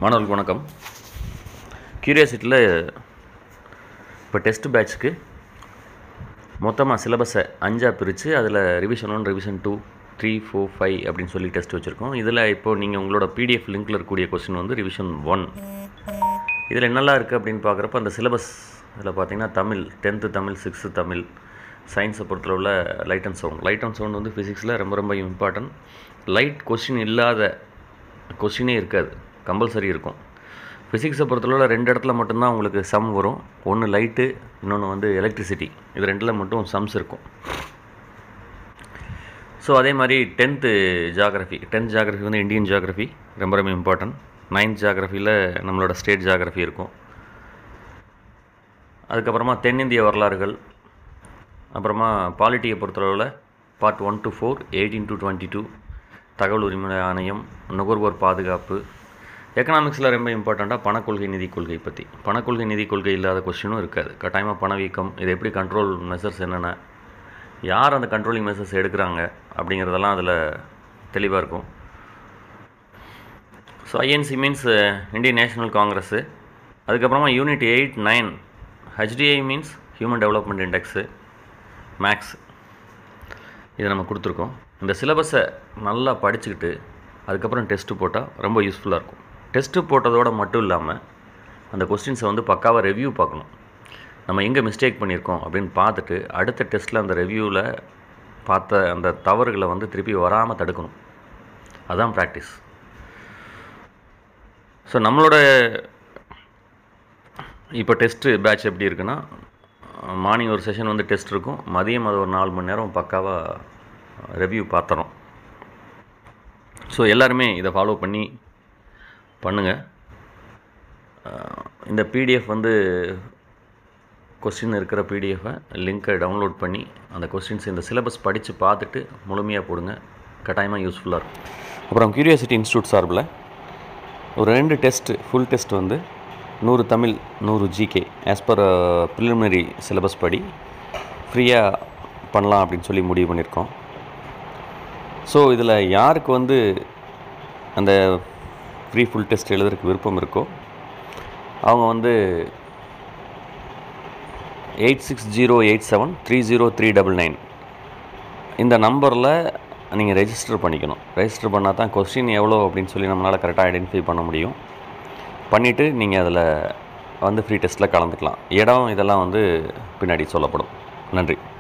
மாணவர்களுக்கு வணக்கம் கியூரியாசிட்டியில் இப்போ டெஸ்ட் பேட்ச்க்கு மொத்தமாக சிலபஸை அஞ்சாக பிரித்து அதில் revision one revision two three four five அப்படின்னு சொல்லி டெஸ்ட் வச்சுருக்கோம் இதில் இப்போது நீங்கள் உங்களோட பிடிஎஃப் லிங்க்கில் இருக்கக்கூடிய கொஸ்டின் வந்து ரிவிஷன் ஒன் இதில் என்னெல்லாம் இருக்குது அப்படின்னு பார்க்குறப்ப அந்த சிலபஸ் இதில் பார்த்தீங்கன்னா தமிழ் டென்த்து தமிழ் சிக்ஸ்த்து தமிழ் சயின்ஸை பொறுத்தளவில் light and sound light and sound வந்து ஃபிசிக்ஸில் ரொம்ப ரொம்ப இம்பார்ட்டன்ட் லைட் கொஸ்டின் இல்லாத கொஸ்டினே இருக்காது கம்பல்சரி இருக்கும் ஃபிசிக்ஸை பொறுத்தளவில் ரெண்டு இடத்துல மட்டும்தான் உங்களுக்கு சம் வரும் ஒன்று லைட்டு இன்னொன்று வந்து எலக்ட்ரிசிட்டி இது ரெண்டில் மட்டும் சம்ஸ் இருக்கும் ஸோ அதே மாதிரி டென்த்து ஜாகிரஃபி டென்த் ஜாகிரஃபி வந்து இந்தியன் ஜாகிரஃபி ரொம்ப ரொம்ப இம்பார்ட்டன்ட் நைன்த் ஜாகிரஃபியில் நம்மளோட ஸ்டேட் ஜாகிரஃபி இருக்கும் அதுக்கப்புறமா தென்னிந்திய வரலாறுகள் அப்புறமா பாலிட்டியை பொறுத்தளவில் part one to four eighteen to twenty two தகவல் உரிமை ஆணையம் நுகர்வோர் பாதுகாப்பு எக்கனாமிக்ஸில் ரொம்ப இம்பார்ட்டண்ட்டாக பணக்கொள்கை நிதி கொள்கை பற்றி பணக்கொள்கை நிதி கொள்கை இல்லாத கொஸ்டினும் இருக்காது கட்டாயமாக பணவீக்கம் இது எப்படி கண்ட்ரோல் மெஷர்ஸ் என்னென்ன யார் அந்த கண்ட்ரோலிங் மெஷர்ஸ் எடுக்கிறாங்க அப்படிங்கிறதெல்லாம் அதில் தெளிவாக இருக்கும் so INC means Indian National Congress அதுக்கப்புறமா unit eight nine HDI means human development index மேக்ஸ் இதை நம்ம கொடுத்துருக்கோம் இந்த சிலபஸை நல்லா படிச்சுக்கிட்டு அதுக்கப்புறம் டெஸ்ட்டு போட்டால் ரொம்ப யூஸ்ஃபுல்லாக இருக்கும் டெஸ்ட்டு போட்டதோடு மட்டும் இல்லாமல் அந்த கொஸ்டின்ஸை வந்து பக்காவாக ரிவ்யூ பார்க்கணும் நம்ம எங்கே மிஸ்டேக் பண்ணியிருக்கோம் அப்படின்னு பார்த்துட்டு அடுத்த டெஸ்ட்டில் அந்த ரிவ்யூவில் பார்த்த அந்த தவறுகளை வந்து திருப்பி வராமல் தடுக்கணும் அதுதான் ப்ராக்டிஸ் ஸோ நம்மளோட இப்போ டெஸ்ட்டு பேட்ச் எப்படி இருக்குன்னா மார்னிங் ஒரு செஷன் வந்து டெஸ்ட் இருக்கும் மதியம் அது ஒரு நாலு மணி நேரம் பக்காவாக ரிவ்யூ பார்த்துறோம் ஸோ எல்லாருமே இதை ஃபாலோ பண்ணி பண்ணுங்கள் இந்த பிடிஎஃப் வந்து கொஸ்டின் இருக்கிற பிடிஎஃபை லிங்க்கை டவுன்லோட் பண்ணி அந்த கொஸ்டின்ஸ் இந்த சிலபஸ் படித்து பார்த்துட்டு முழுமையாக போடுங்க கட்டாயமாக யூஸ்ஃபுல்லாக இருக்கும் அப்புறம் கியூரியாசிட்டி இன்ஸ்டியூட் சார்பில் ஒரு ரெண்டு டெஸ்ட்டு ஃபுல் டெஸ்ட் வந்து நூறு தமிழ் நூறு GK as per preliminary syllabus படி ஃப்ரீயாக பண்ணலாம் அப்படின்னு சொல்லி முடிவு பண்ணியிருக்கோம் ஸோ இதில் யாருக்கு வந்து அந்த ஃப்ரீ ஃபுல் டெஸ்ட் எழுதுறதுக்கு விருப்பம் இருக்கோ அவங்க வந்து eight six zero eight seven three zero three double nine இந்த நம்பரில் நீங்கள் ரெஜிஸ்டர் பண்ணிக்கணும் ரெஜிஸ்டர் பண்ணால் தான் கொஸ்டின் எவ்வளோ அப்படின்னு சொல்லி நம்மளால் கரெக்டாக ஐடென்டிஃபை பண்ண முடியும் பண்ணிவிட்டு நீங்கள் அதில் வந்து ஃப்ரீ டெஸ்ட்டில் கலந்துக்கலாம் இடம் இதெல்லாம் வந்து பின்னாடி சொல்லப்படும் நன்றி